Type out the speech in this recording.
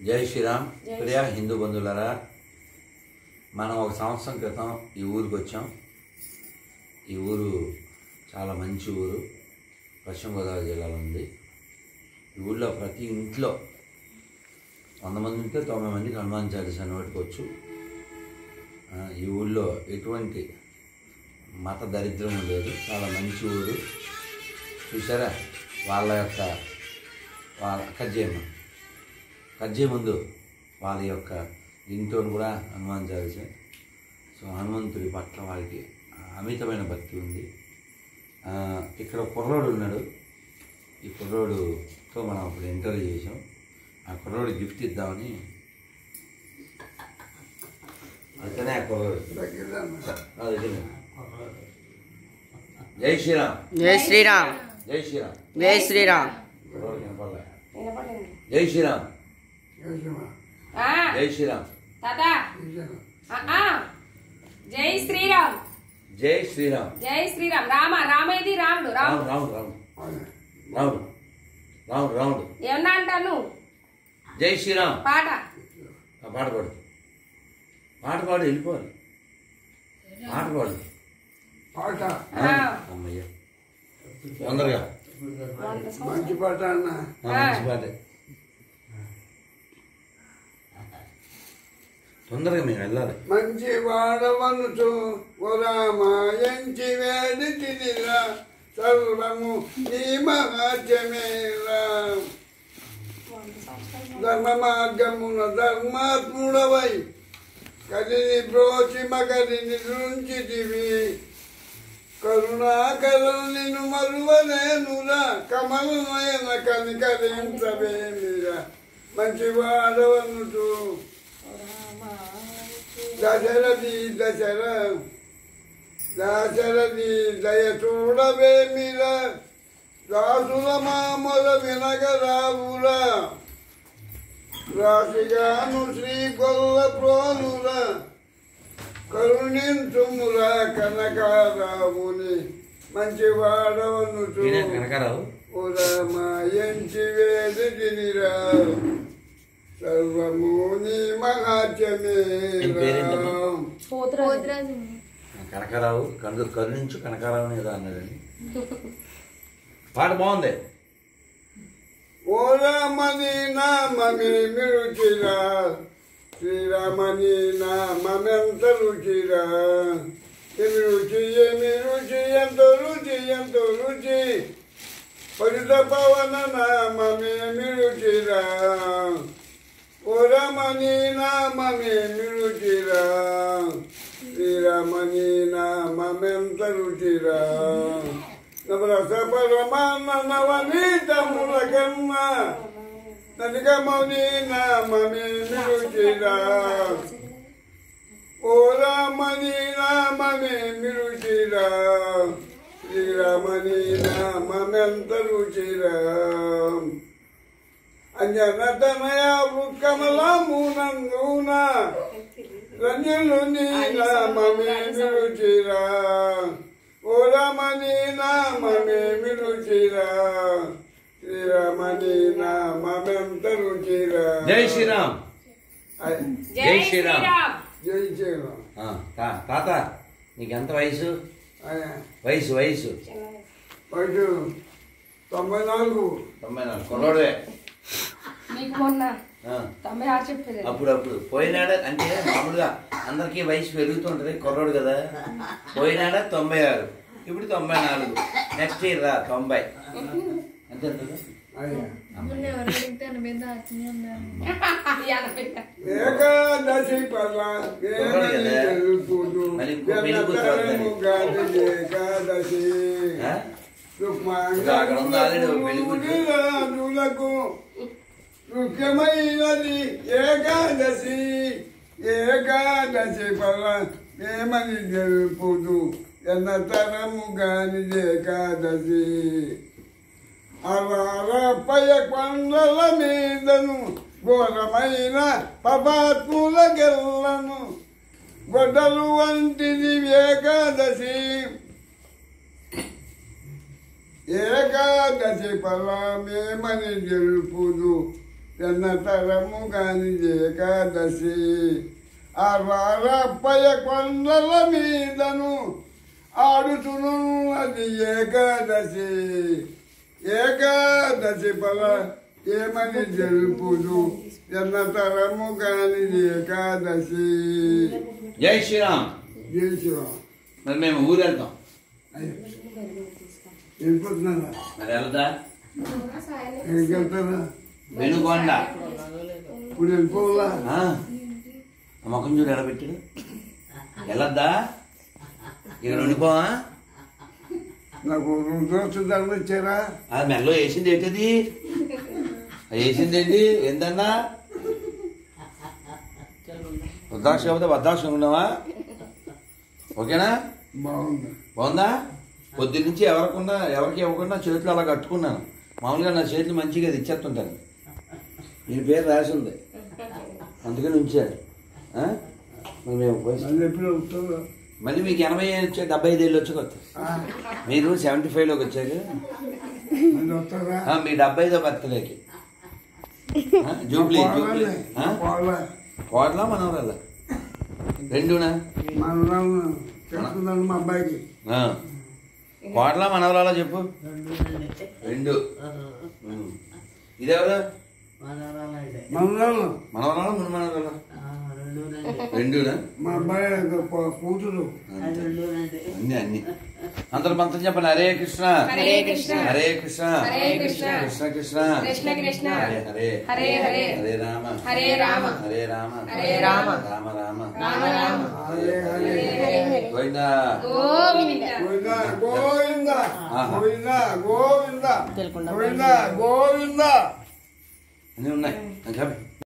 జై శ్రీరామ్ ప్రియ హిందూ బంధువులరా మనం ఒక సంవత్సరం క్రితం ఈ ఊరికి వచ్చాం ఈ ఊరు చాలా మంచి ఊరు పశ్చిమ గోదావరి జిల్లాలో ఉంది ఈ ఊళ్ళో ప్రతి ఇంట్లో వంద మంది ఉంటే తొంభై మందికి హనుమాన్ చాలీసా నోటుకోవచ్చు ఆ, ఈ ఊళ్ళో ఎటువంటి మత దరిద్రం లేదు చాలా మంచి ఊరు చూసారా వాళ్ళ యొక్క వాళ్ళ కజ్జేమ్మ కజ్జే ముందు వాళ్ళ యొక్క ఇంట్లో కూడా హనుమాన్ చాలీసా సో హనుమంతుడి పట్ల వారికి అమితమైన భక్తి ఉంది ఆ, ఇక్కడ ఒక కుర్రోడు ఉన్నాడు ఈ కుర్రోడుతో మనం అప్పుడు ఇంటర్వ్యూ చేసాం ఆ కుర్రోడు గిఫ్ట్ ఇద్దామని అందుకనే ఆ కుర్రోడు ఆ, దగ్గర. జై శ్రీరామ్ జై శ్రీరామ్ జై శ్రీరామ్ జై శ్రీరామ్ కుర్రోడు కనపడలే వినపడలేదు. జై శ్రీరామ్ ఆ, జై శ్రీరామ్ తాత ఆ, ఆ. జై శ్రీరామ్ జై శ్రీరామ్ జై శ్రీరామ్ రామ రామేది రాముడు రాముడు రాముడు రాముడు రాముడు రాముడు రాముడు రాముడు ఏమన్నా అంటాను జై శ్రీరామ్ పాట ఆ పాట పాడు పాట పాడు వెళ్ళిపోవాలి పాట పాడు పాట ఆ, అమ్మయ్య తొందరగా మంచి పాట అన్న ఆ, మంచి పాటే తొందరగా మేము వెళ్ళాలి మంచి వాడవనుచు ఉరామాయంచి వేడి తిరిరా సర్వము నీ మహాత్యమేరా ధర్మ మార్గమున ధర్మాత్ముడవై కదిని బ్రోచి మగరిని రుంచితివి కరుణాకరుణిను మరువలేనురా కమలనయన కనికరించవేమిరా మంచి వాడవనుచు దశరథి దశర దశరథి దయ చూడవేమిరా రాసుల మామల వినగరావురా రాశిగాను శ్రీ గొల్ల ప్రోనురా కరుణించుమురా కనకారావుని మంచి వాడవను ఈయన కనకారావు ఉరమాయంచి వేదినిరా సర్వము నీ మహాత్యమే ఈయన పేరేంటమ్మా? కనకారావు కను కరుణించు కనకారావు అని ఏదో అన్నాడండి పాట బాగుంది ఓ రామని నామమే రుచిరా శ్రీరామని నామెంత రుచిరా ఏమి రుచి ఏమి రుచి ఎంతో రుచి ఎంతో రుచి పరిత పవన నామమేమి రుచిరా ఓ రమణి నామమేమి రుచిరా శ్రీరామని నామెంత రుచిరా నవరస పరమాన్న నవనీతముల కన్నా నదిగమౌని నామమేమి రుచిరా ఓ రామని నామమేమి రుచిరా శ్రీరామని నామెంత రుచిరా అంజనతనయ కమలమునందున రంజులు నీ నామమేమి రుచిరా ఓ రామని నామమేమి రుచిరా శ్రీరామని నామెంత రుచిరా జై శ్రీరామ్ జై జై శ్రీరామ్. శ్రీరామ్ జై శ్రీరామ్ ఆ, తా- తాత నీకు ఎంత వయసు అయ్యా వయసు వయసు వయసు తొంభై నాలుగు తొంభై నాలుగు కొల్లోడే నీకు మొన్న ఆ, తొంభై ఆరు చెప్పలేదు అప్పుడప్పుడు పోయినాడా అంటే మామూలుగా అందరికీ వయసు పెరుగుతుంటది కుర్రోడు కదా పోయినాడా తొంభై ఆరు ఇప్పుడు తొంభై నాలుగు నెక్స్ట్ ఇయర్ రా తొంభై అంతే అంటారా? అయ్యా ఎనభై. ఏకాదశి పద కుర్రోడు కదా? తెలుపుదు మరి ఇంకో పెళ్లి కూతురు వద్దని. గాది ఏకాదశి ఆ? ఇప్పుడు అక్కడ ఉంది ఆల్రెడీ ఒక పెళ్లి కూతురు. రాజులకు ముఖ్యమైనది ఏకాదశి ఏకాదశి పద ఏమని తెలుపుదు ఎన్న తరము గాని ఏకాదశి అరారపయ కొండల మీదను ఘోరమైన పపాత్ముల గెల్లను గొడ్డలు వంటిది ఏకాదశి ఏకాదశి ఫలమేమని తెలుపుదు ఎన్నతరము కాని ఏకాదశి ఆ వారప్పయ కొండల మీదను ఆడుతున్నది ఏకాదశి ఏకాదశి పల ఏమని జరుపుదు ఎన్నతరము కాని ఏకాదశి జై శ్రీరామ్ జై శివ మరి మేము ఊరు వెళ్తాం వెళ్ళిపోతున్నారా మరి వెళ్దా ఎక్కడికి వెళ్తారా వెనుకొండ ఇప్పుడు వెళ్ళిపోవాలా ఆ, ఆ ముఖం చూడు ఎలా పెట్టాడు వెళ్ళొద్దా ఇక్కడ ఉండిపోవా నాకు రుద్రోత్స దండ ఇచ్చారా అది మెల్లో వేసింది ఏంటది అది వేసింది ఏంటి ఏంటన్నా వృద్ధాక్ష కాకపోతే వృద్ధాక్ష ఉన్నావా ఓకేనా బాగుంది బాగుందా పొద్దున్న నుంచి ఎవరికన్నా ఎవరికి ఇవ్వకుండా చేతులు అలా కట్టుకున్నాను మామూలుగా నా చేతులు మంచిగా అది ఇచ్చేస్తుంటాను మీ పేరు రాసి ఉంది అందుకని ఉంచారు ఆ? మరి మేము పోయి- మళ్ళీ ఎప్పుడు వస్తుందో మళ్ళీ మీకు ఎనభై వచ్చే డెబ్బై ఐదు ఏళ్ళు వచ్చి కొత్త ఆ, మీరు సెవెంటీ ఫైవ్లోకి వచ్చారు మళ్ళీ వస్తారా ఆ, మీ డెబ్బై ఐదో బర్త్డేకి ఆ, జూబ్లీ జూబ్లీ ఆ? పోవాలా కోడలా మనవరాలా రెండునా మనవరాలు తెలుసుకున్నాను మా అబ్బాయికి ఆ. కోడలా మనవరాలా చెప్పు రెండు ఉం. ఇదెవరు మనవరాలు మనవరాలా ముని మనవరాలా రెండునా మా అబ్బాయి యొక్క కూ- కూతురు అన్ని అన్ని అందరూ మంత్రం చెప్పండి హరే కృష్ణ హరే కృష్ణ హరే కృష్ణ హరే కృష్ణ కృష్ణ కృష్ణ కృష్ణ కృష్ణ హరే హరే హరే హరే హరే రామ హరే రామ హరే రామ హరే రామ రామ రామ రామ రామ హరే హరే గోవిందా గోవింద గోవింద గోవింద ఆహా. గోవింద గోవింద గోవింద గోవింద అన్నీ ఉన్నాయి చెప్పండి